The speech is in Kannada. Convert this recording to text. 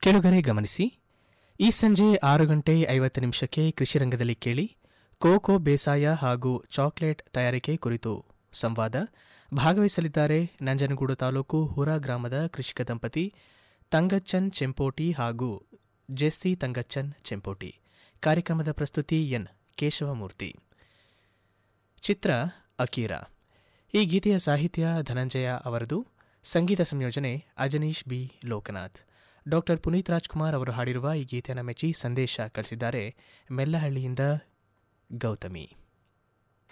ಕೆಳಗರೆ ಗಮನಿಸಿ ಈ ಸಂಜೆ ಆರು ಗಂಟೆ ಐವತ್ತು ನಿಮಿಷಕ್ಕೆ ಕೃಷಿ ರಂಗದಲ್ಲಿ ಕೇಳಿ ಕೋಕೋ ಬೇಸಾಯ ಹಾಗೂ ಚಾಕ್ಲೇಟ್ ತಯಾರಿಕೆ ಕುರಿತು ಸಂವಾದ ಭಾಗವಹಿಸಲಿದ್ದಾರೆ ನಂಜನಗೂಡು ತಾಲೂಕು ಹುರಾ ಗ್ರಾಮದ ಕೃಷಿಕ ದಂಪತಿ ತಂಗಚ್ಚನ್ ಚೆಂಪೋಟಿ ಹಾಗೂ ಜೆಸ್ಸಿ ತಂಗಚ್ಚನ್ ಚೆಂಪೋಟಿ ಕಾರ್ಯಕ್ರಮದ ಪ್ರಸ್ತುತಿ ಎನ್ ಕೇಶವಮೂರ್ತಿ ಚಿತ್ರ ಅಕೀರಾ ಈ ಗೀತೆಯ ಸಾಹಿತ್ಯ ಧನಂಜಯ ಅವರದು ಸಂಗೀತ ಸಂಯೋಜನೆ ಅಜನೀಶ್ ಬಿ ಲೋಕನಾಥ್ ಡಾಕ್ಟರ್ ಪುನೀತ್ ರಾಜ್ಕುಮಾರ್ ಅವರು ಹಾಡಿರುವ ಈ ಗೀತೆಯನ್ನು ಮೆಚ್ಚಿ ಸಂದೇಶ ಕಳಿಸಿದ್ದಾರೆ ಮೆಲ್ಲಹಳ್ಳಿಯಿಂದ ಗೌತಮಿ